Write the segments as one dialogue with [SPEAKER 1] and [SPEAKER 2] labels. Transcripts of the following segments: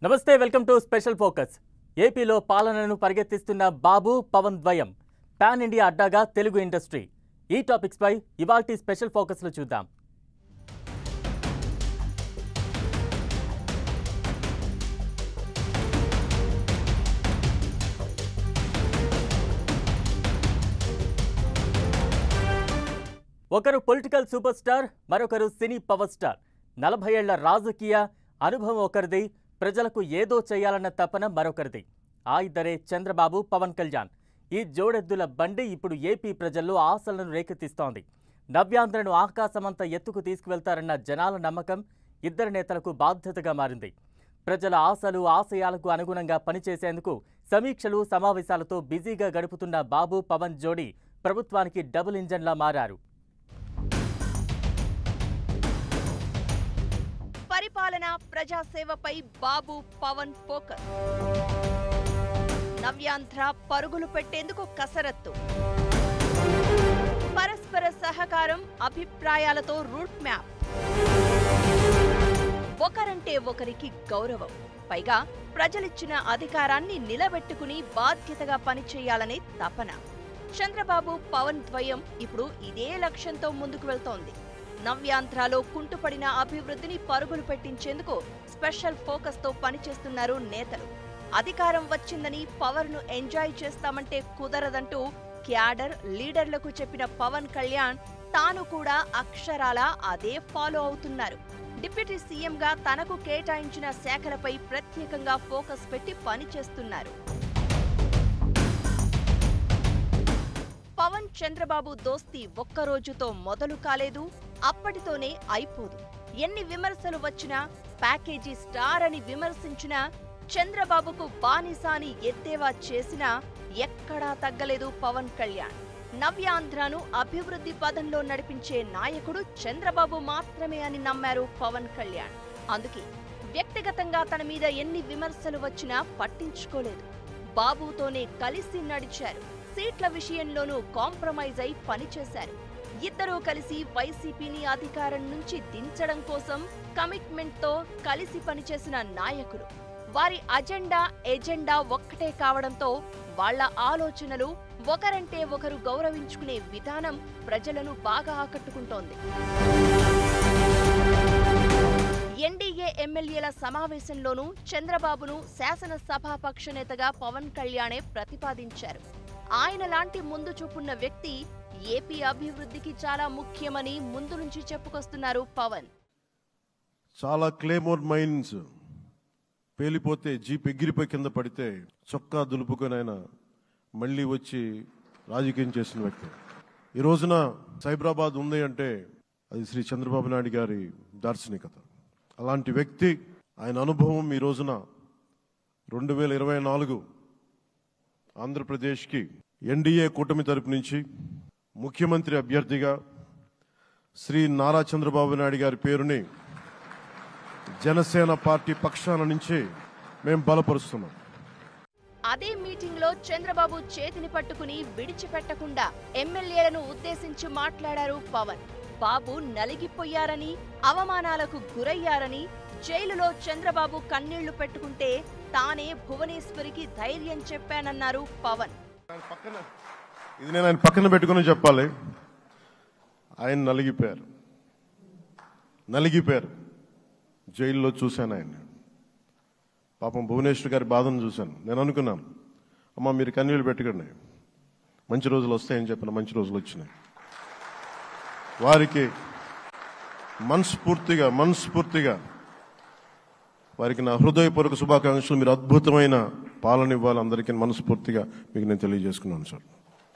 [SPEAKER 1] నమస్తే welcome to special focus ఏపీలో పాలనను పరిగెత్తిస్తున్న బాబు పవన్ ద్వయం పాన్ ఇండియా అడ్డాగా తెలుగు ఇండస్ట్రీ ఈ టాపిక్స్ పై ఇవాల్టి స్పెషల్ ఫోకస్లో చూద్దాం ఒకరు పొలిటికల్ సూపర్ స్టార్ మరొకరు సినీ పవర్ స్టార్ నలభై ఏళ్ల రాజకీయ అనుభవం ఒకరిది ప్రజలకు ఏదో చేయాలన్న తపన మరొకరిది ఆ ఇద్దరే చంద్రబాబు పవన్ కళ్యాణ్ ఈ జోడెద్దుల బండి ఇప్పుడు ఏపీ ప్రజల్లో ఆశలను రేకెత్తిస్తోంది నవ్యాంధ్రను ఆకాశమంత ఎత్తుకు తీసుకువెళ్తారన్న జనాల నమ్మకం ఇద్దరు నేతలకు బాధ్యతగా మారింది ప్రజల ఆశలు ఆశయాలకు అనుగుణంగా పనిచేసేందుకు సమీక్షలు సమావేశాలతో బిజీగా గడుపుతున్న బాబు పవన్ జోడీ ప్రభుత్వానికి డబుల్ ఇంజన్లా మారారు
[SPEAKER 2] పరిపాలన ప్రజాసేవపై బాబు పవన్ ఫోకస్ నవ్యాంధ్ర పరుగులు పెట్టేందుకు కసరత్తు పరస్పర సహకారం అభిప్రాయాలతో రూట్ మ్యాప్ ఒకరంటే ఒకరికి గౌరవం పైగా ప్రజలిచ్చిన అధికారాన్ని నిలబెట్టుకుని బాధ్యతగా పనిచేయాలనే తపన చంద్రబాబు పవన్ ద్వయం ఇప్పుడు ఇదే లక్ష్యంతో ముందుకు వెళ్తోంది నవ్యాంధ్రలో కుంటుపడిన అభివృద్ధిని పరుగులు పెట్టించేందుకు స్పెషల్ ఫోకస్ తో పనిచేస్తున్నారు నేతలు అధికారం వచ్చిందని పవర్ ను ఎంజాయ్ చేస్తామంటే కుదరదంటూ క్యాడర్ లీడర్లకు చెప్పిన పవన్ కళ్యాణ్ తాను కూడా అక్షరాల అదే ఫాలో అవుతున్నారు డిప్యూటీ సీఎంగా తనకు కేటాయించిన శాఖలపై ప్రత్యేకంగా ఫోకస్ పెట్టి పనిచేస్తున్నారు పవన్ చంద్రబాబు దోస్తి ఒక్క రోజుతో మొదలు కాలేదు అప్పటితోనే అయిపోదు ఎన్ని విమర్శలు వచ్చినా ప్యాకేజీ స్టార్ అని విమర్శించినా చంద్రబాబుకు బానిస అని ఎద్దేవా చేసినా ఎక్కడా తగ్గలేదు పవన్ కళ్యాణ్ నవ్యాంధ్రను అభివృద్ధి పదంలో నడిపించే నాయకుడు చంద్రబాబు మాత్రమే అని నమ్మారు పవన్ కళ్యాణ్ అందుకే వ్యక్తిగతంగా తన మీద ఎన్ని విమర్శలు వచ్చినా పట్టించుకోలేదు బాబుతోనే కలిసి నడిచారు సీట్ల విషయంలోనూ కాంప్రమైజ్ అయి పనిచేశారు ఇద్దరూ కలిసి వైసీపీని అధికారం నుంచి దించడం కోసం కమిట్మెంట్ తో కలిసి పనిచేసిన నాయకుడు వారి అజెండా ఎజెండా ఒక్కటే కావడంతో వాళ్ళ ఆలోచనలు ఒకరంటే ఒకరు గౌరవించుకునే విధానం ప్రజలను బాగా ఆకట్టుకుంటోంది ఎన్డీఏ ఎమ్మెల్యేల సమావేశంలోనూ చంద్రబాబును శాసనసభాపక్ష నేతగా పవన్ కళ్యాణే ప్రతిపాదించారు ఆయన లాంటి ముందు చూపున్న వ్యక్తి ఏపీ అభివృద్ధికి చాలా ముఖ్యమని ముందు నుంచి చెప్పుకొస్తున్నారు పవన్
[SPEAKER 3] చాలా క్లేమోర్ మైన్స్ పేలిపోతే జీప్ ఎగిరిపోయి కింద పడితే చొక్కా దులుపుకొని ఆయన మళ్ళీ వచ్చి రాజకీయం చేసిన వ్యక్తి ఈ రోజున సైబరాబాద్ ఉంది అంటే అది శ్రీ చంద్రబాబు నాయుడు గారి దార్శనికత అలాంటి వ్యక్తి ఆయన అనుభవం ఈ రోజున రెండు వేల ఇరవై నాలుగు ఆంధ్రప్రదేశ్కి ఎన్డీఏ కూటమి తరపు నుంచి ముఖ్యమంత్రి అభ్యర్థిగా శ్రీ నారా చంద్రబాబు నాయుడు గారి పేరుని జనసేన పార్టీ పక్షాన నుంచి మేము బలపరుస్తున్నాం
[SPEAKER 2] అదే మీటింగ్ లో చంద్రబాబు చేతిని పట్టుకుని విడిచిపెట్టకుండా ఎమ్మెల్యేలను ఉద్దేశించి మాట్లాడారు పవన్ బాబు నలిగిపోయారని అవమానాలకు గురయ్యారని జైలులో చంద్రబాబు కన్నీళ్లు పెట్టుకుంటే తానే భువనేశ్వరికి ధైర్యం చెప్పానన్నారు పవన్
[SPEAKER 3] పక్కన ఇది నేను ఆయన పక్కన పెట్టుకుని చెప్పాలి ఆయన నలిగిపోయారు నలిగిపోయారు జైల్లో చూశాను ఆయన పాపం భువనేశ్వర్ గారి బాధను చూశాను నేను అనుకున్నాను అమ్మ మీరు కన్నీళ్ళు పెట్టుకోండి మంచి రోజులు వస్తాయని చెప్పిన మంచి రోజులు వచ్చినాయి వారికి మనస్ఫూర్తిగా మనస్ఫూర్తిగా వారికి నా హృదయపూర్వక శుభాకాంక్షలు మీరు అద్భుతమైన పాలన ఇవ్వాలి అందరికీ మనస్ఫూర్తిగా మీకు నేను తెలియజేసుకున్నాను సార్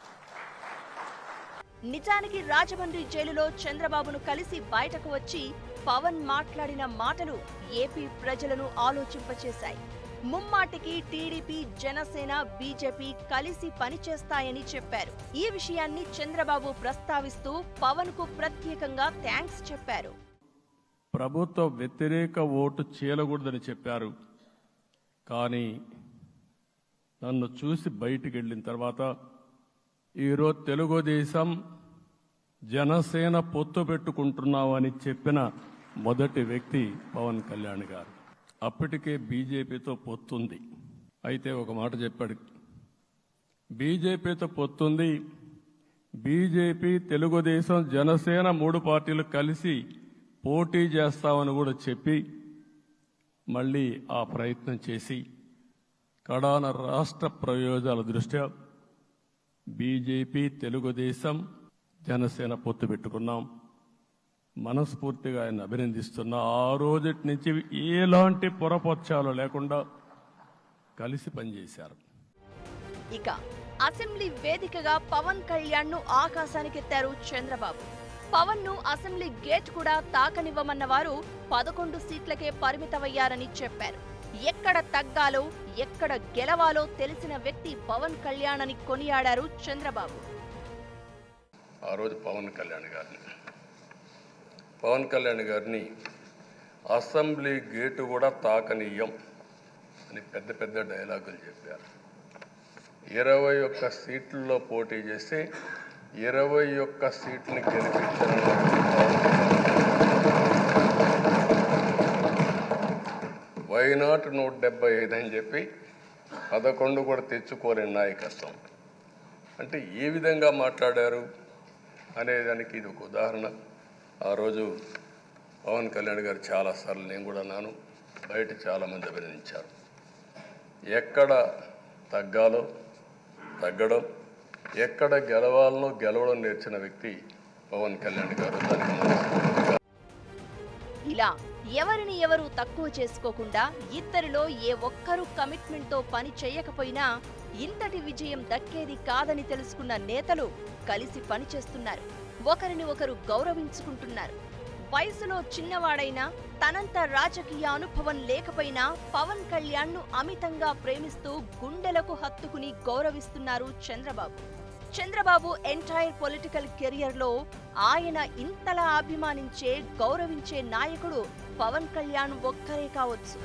[SPEAKER 2] నిజానికి రాజమండ్రి జైలులో చంద్రబాబును కలిసి బయటకు వచ్చి పవన్ మాట్లాడిన మాటలు ఏపీ ప్రజలను ఆలోచింపచేశాయి ముమ్మాటికి టీడీపీ జనసేన బీజేపీ కలిసి పనిచేస్తాయని చెప్పారు ఈ విషయాన్ని చంద్రబాబు ప్రస్తావిస్తూ పవన్ కు ప్రత్యేకంగా థ్యాంక్స్ చెప్పారు
[SPEAKER 4] ప్రభుత్వ వ్యతిరేక ఓటు చేయకూడదని చెప్పారు కానీ నన్ను చూసి బయటికి వెళ్ళిన తర్వాత ఈరోజు తెలుగుదేశం జనసేన పొత్తు పెట్టుకుంటున్నామని చెప్పిన మొదటి వ్యక్తి పవన్ కళ్యాణ్ గారు అప్పటికే బీజేపీతో పొత్తుంది అయితే ఒక మాట చెప్పాడు బీజేపీతో పొత్తుంది బీజేపీ తెలుగుదేశం జనసేన మూడు పార్టీలు కలిసి పోటీ చేస్తామని కూడా చెప్పి మళ్ళీ ఆ ప్రయత్నం చేసి కడాన రాష్ట్ర ప్రయోజనాల దృష్ట్యా బీజేపీ తెలుగుదేశం జనసేన పొత్తు పెట్టుకున్నాం మనస్ఫూర్తిగా ఆయన అభినందిస్తున్నా ఆ రోజటి నుంచి ఎలాంటి పొరపక్షాలు లేకుండా కలిసి పనిచేశారు
[SPEAKER 2] ఇక అసెంబ్లీ వేదికగా పవన్ కళ్యాణ్ ను ఆకాశానికెత్తారు చంద్రబాబు పవన్ ను అసెంబ్లీ గేట్ కూడా తాకనివ్వమన్న వారు పదకొండు సీట్లకే పరిమితమయ్యారని చెప్పారు ఎక్కడ తగ్గాలో ఎక్కడ గెలవాలో తెలిసిన వ్యక్తి పవన్ కళ్యాణ్ అని కొనియాడారు చంద్రబాబు
[SPEAKER 4] ఆ రోజు పవన్ కళ్యాణ్ గారిని పవన్ కళ్యాణ్ గారిని అసెంబ్లీ గేటు కూడా తాకనీయం అని పెద్ద పెద్ద డైలాగులు చెప్పారు ఇరవై ఒక్క సీట్లలో పోటీ చేసి ఇరవై ఒక్క సీట్ని గెలిపించిన వైనాట్ నూట డెబ్బై ఐదు అని చెప్పి పదకొండు కూడా తెచ్చుకోలేని నాయకత్వం అంటే ఏ విధంగా మాట్లాడారు అనేదానికి ఇది ఒక ఉదాహరణ ఆ రోజు పవన్ కళ్యాణ్ గారు చాలాసార్లు నేను కూడా అన్నాను బయట చాలామంది అభినందించారు ఎక్కడ తగ్గాలో తగ్గడం ఎక్కడ గెలవాలనో గెలవడం నేర్చిన వ్యక్తి పవన్ కళ్యాణ్ గారు దానికి మనస్ఫూర్తిగా
[SPEAKER 2] ఇలా ఎవరిని ఎవరు తక్కువ చేసుకోకుండా ఇద్దరిలో ఏ ఒక్కరూ కమిట్మెంట్ తో పని చేయకపోయినా ఇంతటి విజయం దక్కేది కాదని తెలుసుకున్న నేతలు కలిసి పనిచేస్తున్నారు ఒకరిని ఒకరు గౌరవించుకుంటున్నారు వయసులో చిన్నవాడైనా తనంత రాజకీయ అనుభవం లేకపోయినా పవన్ కళ్యాణ్ ను అమితంగా ప్రేమిస్తూ గుండెలకు హత్తుకుని గౌరవిస్తున్నారు Chandrababu Chandrababu entire political career లో ఆయన ఇంతలా అభిమానించే గౌరవించే నాయకుడు పవన్ కళ్యాణ్ ఒక్కరే కావచ్చు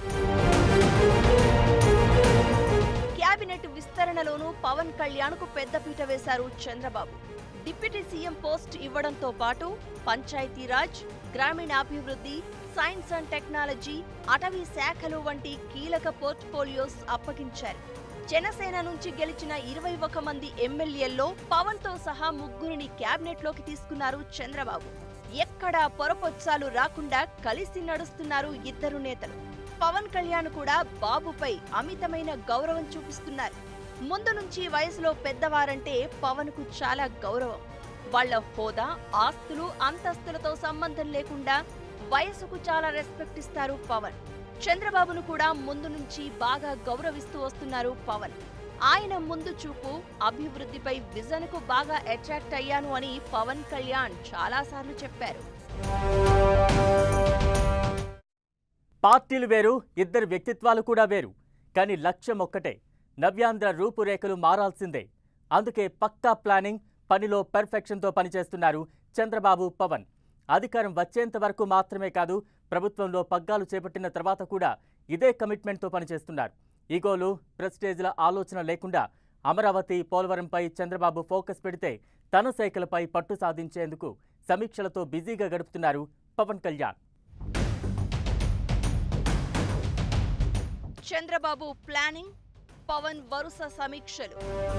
[SPEAKER 2] కేబినెట్ విస్తరణలోనూ పవన్ కళ్యాణ్ కు పెద్దపీట వేశారు చంద్రబాబు డిప్యూటీ సీఎం పోస్ట్ ఇవ్వడంతో పాటు పంచాయతీరాజ్ గ్రామీణాభివృద్ధి సైన్స్ అండ్ టెక్నాలజీ అటవీ శాఖలు వంటి కీలక పోర్ట్ఫోలియోస్ అప్పగించారు జనసేన నుంచి గెలిచిన ఇరవై ఒక మంది ఎమ్మెల్యేల్లో పవన్ తో సహా ముగ్గురిని క్యాబినెట్ లోకి తీసుకున్నారు చంద్రబాబు ఎక్కడా పొరపొచ్చాలు రాకుండా కలిసి నడుస్తున్నారు ఇద్దరు నేతలు పవన్ కళ్యాణ్ కూడా బాబుపై అమితమైన గౌరవం చూపిస్తున్నారు ముందు నుంచి వయసులో పెద్దవారంటే పవన్ కు చాలా గౌరవం వాళ్ళ హోదా ఆస్తులు అంతస్తులతో సంబంధం లేకుండా వయసుకు చాలా రెస్పెక్ట్ ఇస్తారు పవన్ చంద్రబాబును కూడా ముందు నుంచి బాగా గౌరవిస్తూ వస్తున్నారు పవన్ ఆయన ముందు చూపు అభివృద్ధిపై విజన్ కు బాగా అట్రాక్ట్ అయ్యాను అని పవన్ కళ్యాణ్ చాలాసార్లు చెప్పారు
[SPEAKER 1] పార్టీలు వేరు ఇద్దరు వ్యక్తిత్వాలు కూడా వేరు కానీ లక్ష్యం ఒక్కటే నవ్యాంధ్ర రూపురేఖలు మారాల్సిందే అందుకే పక్కా ప్లానింగ్ పనిలో పెర్ఫెక్షన్తో పనిచేస్తున్నారు చంద్రబాబు పవన్ అధికారం వచ్చేంత వరకు మాత్రమే కాదు ప్రభుత్వంలో పగ్గాలు చేపట్టిన తర్వాత కూడా ఇదే కమిట్మెంట్తో పనిచేస్తున్నారు ఈగోలు ప్రెస్టేజ్ల ఆలోచన లేకుండా అమరావతి పోలవరంపై చంద్రబాబు ఫోకస్ పెడితే తన శాఖలపై పట్టు సాధించేందుకు సమీక్షలతో బిజీగా గడుపుతున్నారు పవన్ కళ్యాణ్
[SPEAKER 2] చంద్రబాబు ప్లానింగ్ పవన్ వరుస సమీక్షలు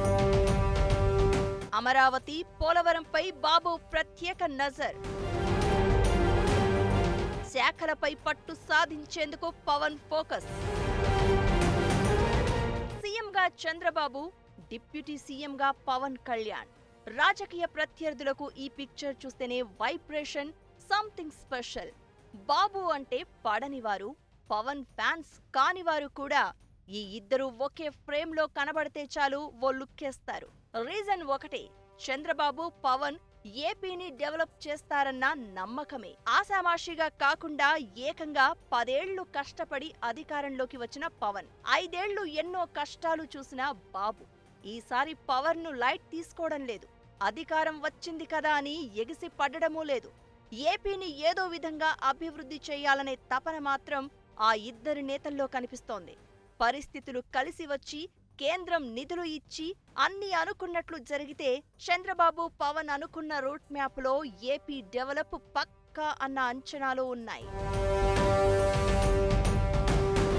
[SPEAKER 2] అమరావతి పోలవరంపై బాబు ప్రత్యేక నజర్ శాఖలపై పట్టు సాధించేందుకు పవన్ ఫోకస్ సీఎంగా చంద్రబాబు డిప్యూటీ సీఎంగా పవన్ కళ్యాణ్ రాజకీయ ప్రత్యర్థులకు ఈ పిక్చర్ చూస్తేనే వైబ్రేషన్ సంథింగ్ స్పెషల్ బాబు అంటే పడనివారు పవన్ ఫ్యాన్స్ కానివారు కూడా ఈ ఇద్దరు ఒకే ఫ్రేమ్ లో కనబడితే చాలు ఓ లుక్కేస్తారు రీజన్ ఒకటే చంద్రబాబు పవన్ ఏపీని డెవలప్ చేస్తారన్న నమ్మకమే ఆశామాషిగా కాకుండా ఏకంగా పదేళ్లు కష్టపడి అధికారంలోకి వచ్చిన పవన్ ఐదేళ్లు ఎన్నో కష్టాలు చూసిన బాబు ఈసారి పవర్ ను లైట్ తీసుకోవడం లేదు అధికారం వచ్చింది కదా అని ఎగిసి పడడమూ లేదు ఏపీని ఏదో విధంగా అభివృద్ధి చేయాలనే తపన మాత్రం ఆ ఇద్దరి నేతల్లో కనిపిస్తోంది పరిస్థితులు కలిసి వచ్చి కేంద్రం నిధులు ఇచ్చి అన్ని అనుకున్నట్లు జరిగితే చంద్రబాబు పవన్ అనుకున్న రూట్ మ్యాప్లో ఏపీ డెవలప్ పక్కా అన్న అంచనాలు ఉన్నాయి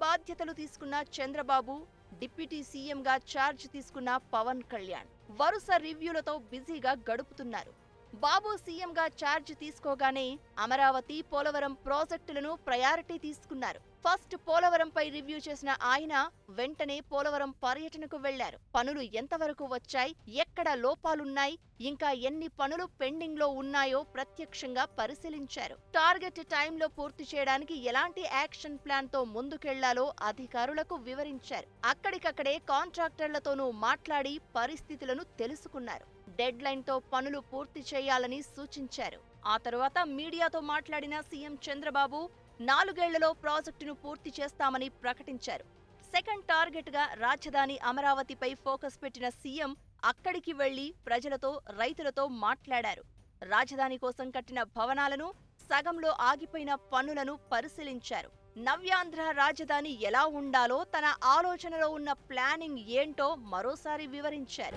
[SPEAKER 2] బాధ్యతలు తీసుకున్న చంద్రబాబు డిప్యూటీ సీఎంగా ఛార్జ్ తీసుకున్న పవన్ కళ్యాణ్ వరుస రివ్యూలతో బిజీగా గడుపుతున్నారు బాబు సీఎంగా ఛార్జ్ తీసుకోగానే అమరావతి పోలవరం ప్రాజెక్టులను ప్రయారిటీ తీసుకున్నారు ఫస్ట్ పోలవరంపై రివ్యూ చేసిన ఆయన వెంటనే పోలవరం పర్యటనకు వెళ్లారు పనులు ఎంతవరకు వచ్చాయి ఎక్కడ లోపాలున్నాయి ఇంకా ఎన్ని పనులు పెండింగ్ లో ఉన్నాయో ప్రత్యక్షంగా పరిశీలించారు టార్గెట్ టైంలో పూర్తి చేయడానికి ఎలాంటి యాక్షన్ ప్లాన్ తో ముందుకెళ్లాలో అధికారులకు వివరించారు అక్కడికక్కడే కాంట్రాక్టర్లతోనూ మాట్లాడి పరిస్థితులను తెలుసుకున్నారు డెడ్ లైన్ తో పనులు పూర్తి చేయాలని సూచించారు ఆ తరువాత మీడియాతో మాట్లాడిన సీఎం చంద్రబాబు నాలుగేళ్లలో ప్రాజెక్టును పూర్తి చేస్తామని ప్రకటించారు సెకండ్ టార్గెట్ గా రాజధాని అమరావతిపై ఫోకస్ పెట్టిన సీఎం అక్కడికి వెళ్లి ప్రజలతో రైతులతో మాట్లాడారు రాజధాని కోసం కట్టిన భవనాలను సగంలో ఆగిపోయిన పనులను పరిశీలించారు నవ్యాంధ్ర రాజధాని ఎలా ఉండాలో తన ఆలోచనలో ఉన్న ప్లానింగ్ ఏంటో మరోసారి వివరించారు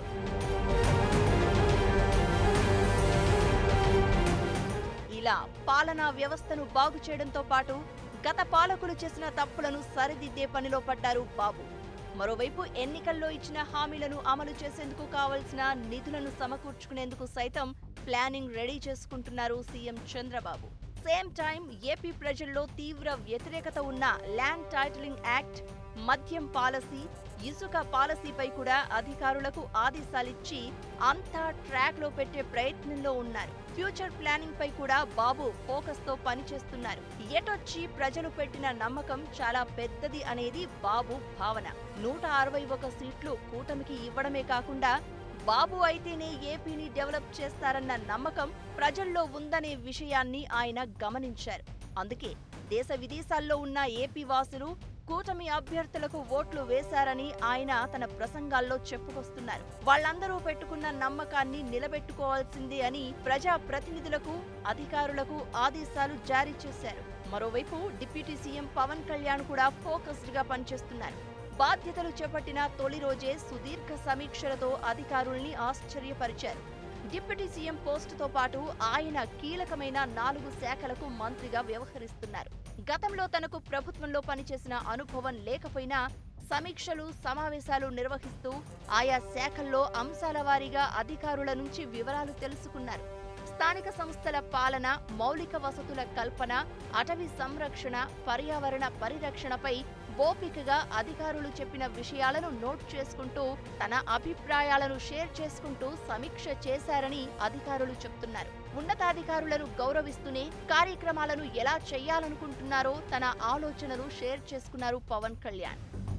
[SPEAKER 2] ఇలా పాలనా వ్యవస్థను బాగు చేయడంతో పాటు గత పాలకులు చేసిన తప్పులను సరిదిద్దే పనిలో పడ్డారు బాబు మరోవైపు ఎన్నికల్లో ఇచ్చిన హామీలను అమలు చేసేందుకు కావలసిన నిధులను సమకూర్చుకునేందుకు సైతం ప్లానింగ్ రెడీ చేసుకుంటున్నారు CM Chandrababu same time AP ప్రజల్లో తీవ్ర వ్యతిరేకత ఉన్న ల్యాండ్ టైటిలింగ్ యాక్ట్ మద్యం పాలసీ ఇసుక పాలసీపై కూడా అధికారులకు ఆదేశాలిచ్చి అంతా ట్రాక్ లో పెట్టే ప్రయత్నంలో ఉన్నారు ఫ్యూచర్ ప్లానింగ్ పై కూడా బాబు ఫోకస్ తో పనిచేస్తున్నారు ఎటొచ్చి ప్రజలు పెట్టిన నమ్మకం చాలా పెద్దది అనేది బాబు భావన నూట అరవై ఒక సీట్లు కూటమికి ఇవ్వడమే కాకుండా బాబు అయితేనే ఏపీని డెవలప్ చేస్తారన్న నమ్మకం ప్రజల్లో ఉందనే విషయాన్ని ఆయన గమనించారు అందుకే దేశ విదేశాల్లో ఉన్న ఏపీ వాసులు కూటమి అభ్యర్థులకు ఓట్లు వేశారని ఆయన తన ప్రసంగాల్లో చెప్పుకొస్తున్నారు వాళ్ళందరూ పెట్టుకున్న నమ్మకాన్ని నిలబెట్టుకోవాల్సిందే అని ప్రజా ప్రతినిధులకు అధికారులకు ఆదేశాలు జారీ చేశారు మరోవైపు డిప్యూటీ సీఎం పవన్ కళ్యాణ్ కూడా ఫోకస్డ్ గా పనిచేస్తున్నారు బాధ్యతలు చేపట్టిన తొలి రోజే సుదీర్ఘ సమీక్షలతో అధికారుల్ని ఆశ్చర్యపరిచారు డిప్యూటీ సీఎం పోస్టుతో పాటు ఆయన కీలకమైన నాలుగు శాఖలకు మంత్రిగా వ్యవహరిస్తున్నారు గతంలో తనకు ప్రభుత్వంలో పనిచేసిన అనుభవం లేకపోయినా సమీక్షలు సమావేశాలు నిర్వహిస్తూ ఆయా శాఖల్లో అంశాల వారీగా అధికారుల నుంచి వివరాలు తెలుసుకున్నారు స్థానిక సంస్థల పాలన మౌలిక వసతుల కల్పన అటవీ సంరక్షణ పర్యావరణ పరిరక్షణపై ఓపికగా అధికారులు చెప్పిన విషయాలను నోట్ చేసుకుంటూ తన అభిప్రాయాలను షేర్ చేసుకుంటూ సమీక్ష చేశారని అధికారులు చెప్తున్నారు ఉన్నతాధికారులను గౌరవిస్తూనే కార్యక్రమాలను ఎలా చేయాలనుకుంటున్నారో తన ఆలోచనలు షేర్ చేసుకున్నారు పవన్ కళ్యాణ్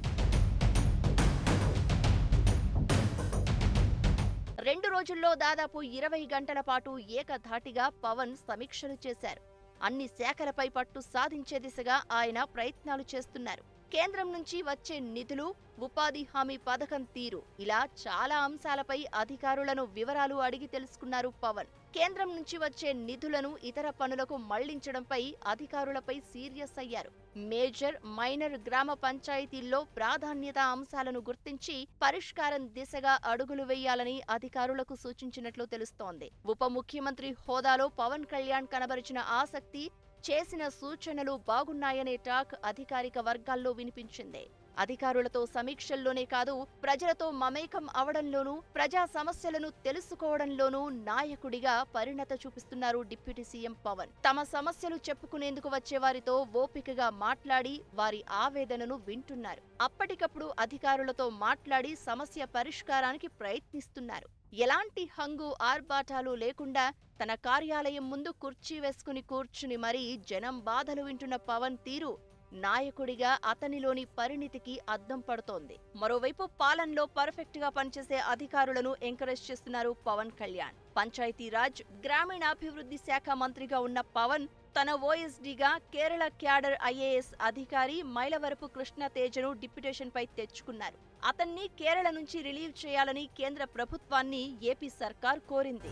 [SPEAKER 2] రెండు రోజుల్లో దాదాపు ఇరవై గంటల పాటు ఏకధాటిగా పవన్ సమీక్షలు చేశారు అన్ని శాఖలపై పట్టు సాధించే దిశగా ఆయన ప్రయత్నాలు చేస్తున్నారు కేంద్రం నుంచి వచ్చే నిధులు ఉపాధి హామీ పథకం తీరు ఇలా చాలా అంశాలపై అధికారులను వివరాలు అడిగి తెలుసుకున్నారు పవన్ కేంద్రం నుంచి వచ్చే నిధులను ఇతర పనులకు మళ్లించడంపై అధికారులపై సీరియస్ అయ్యారు మేజర్ మైనర్ గ్రామ పంచాయతీల్లో ప్రాధాన్యత అంశాలను గుర్తించి పరిష్కారం దిశగా అడుగులు వేయాలని అధికారులకు సూచించినట్లు తెలుస్తోంది ఉప ముఖ్యమంత్రి హోదాలో పవన్ కళ్యాణ్ కనబరిచిన ఆసక్తి చేసిన సూచనలు బాగున్నాయనే టాక్ అధికారిక వర్గాల్లో వినిపించింది అధికారులతో సమీక్షల్లోనే కాదు ప్రజలతో మమేకం అవడంలోనూ ప్రజా సమస్యలను తెలుసుకోవడంలోనూ నాయకుడిగా పరిణత చూపిస్తున్నారు డిప్యూటీ సీఎం పవన్ తమ సమస్యలు చెప్పుకునేందుకు వచ్చే వారితో ఓపికగా మాట్లాడి వారి ఆవేదనను వింటున్నారు అప్పటికప్పుడు అధికారులతో మాట్లాడి సమస్య పరిష్కారానికి ప్రయత్నిస్తున్నారు ఎలాంటి హంగు ఆర్భాటాలు లేకుండా తన కార్యాలయం ముందు కుర్చీ వేసుకుని కూర్చుని మరీ జనం బాధలు వింటున్న పవన్ తీరు నాయకుడిగా అతనిలోని పరిణితికి అద్దం పడుతోంది మరోవైపు పాలనలో పర్ఫెక్ట్ గా పనిచేసే అధికారులను ఎంకరేజ్ చేస్తున్నారు పవన్ కళ్యాణ్ పంచాయతీరాజ్ గ్రామీణాభివృద్ధి శాఖ మంత్రిగా ఉన్న పవన్ తన ఓఎస్డీగా కేరళ క్యాడర్ ఐఏఎస్ అధికారి మైలవరపు కృష్ణ తేజను డిప్యుటేషన్ పై తెచ్చుకున్నారు అతన్ని కేరళ నుంచి రిలీవ్ చేయాలని కేంద్ర ప్రభుత్వాన్ని ఏపీ సర్కార్ కోరింది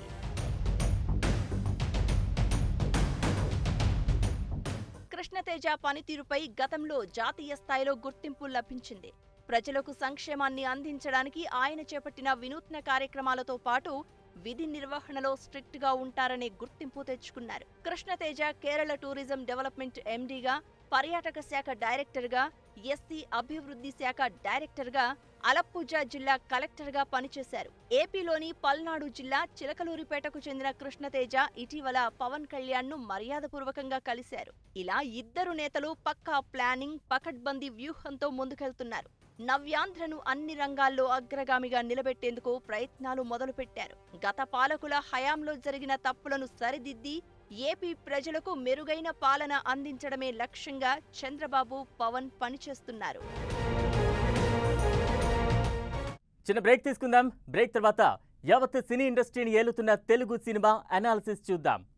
[SPEAKER 2] కృష్ణతేజ పనితీరుపై గతంలో జాతీయ స్థాయిలో గుర్తింపు లభించింది ప్రజలకు సంక్షేమాన్ని అందించడానికి ఆయన చేపట్టిన వినూత్న కార్యక్రమాలతో పాటు విధి నిర్వహణలో స్ట్రిక్ట్ గా ఉంటారనే గుర్తింపు తెచ్చుకున్నారు కృష్ణతేజ కేరళ టూరిజం డెవలప్మెంట్ ఎండీగా పర్యాటక శాఖ డైరెక్టర్గా ఎస్సీ అభివృద్ధి శాఖ డైరెక్టర్గా అలప్పుజా జిల్లా కలెక్టర్గా పనిచేశారు ఏపీలోని పల్నాడు జిల్లా చిలకలూరిపేటకు చెందిన కృష్ణతేజ ఇటీవల పవన్ కళ్యాణ్ ను మర్యాదపూర్వకంగా కలిశారు ఇలా ఇద్దరు నేతలు పక్కా ప్లానింగ్ పకడ్బందీ వ్యూహంతో ముందుకెళ్తున్నారు నవ్యాంధ్రను అన్ని రంగాల్లో అగ్రగామిగా నిలబెట్టేందుకు ప్రయత్నాలు మొదలుపెట్టారు గత పాలకుల హయాంలో జరిగిన తప్పులను సరిదిద్ది ఏపీ ప్రజలకు మెరుగైన పాలన అందించడమే లక్ష్యంగా చంద్రబాబు పవన్ పనిచేస్తున్నారు
[SPEAKER 1] చిన్న బ్రేక్ తీసుకుందాం బ్రేక్ తర్వాత యావత్ సినీ ఇండస్ట్రీని ఏలుతున్న తెలుగు సినిమా అనాలిసిస్ చూద్దాం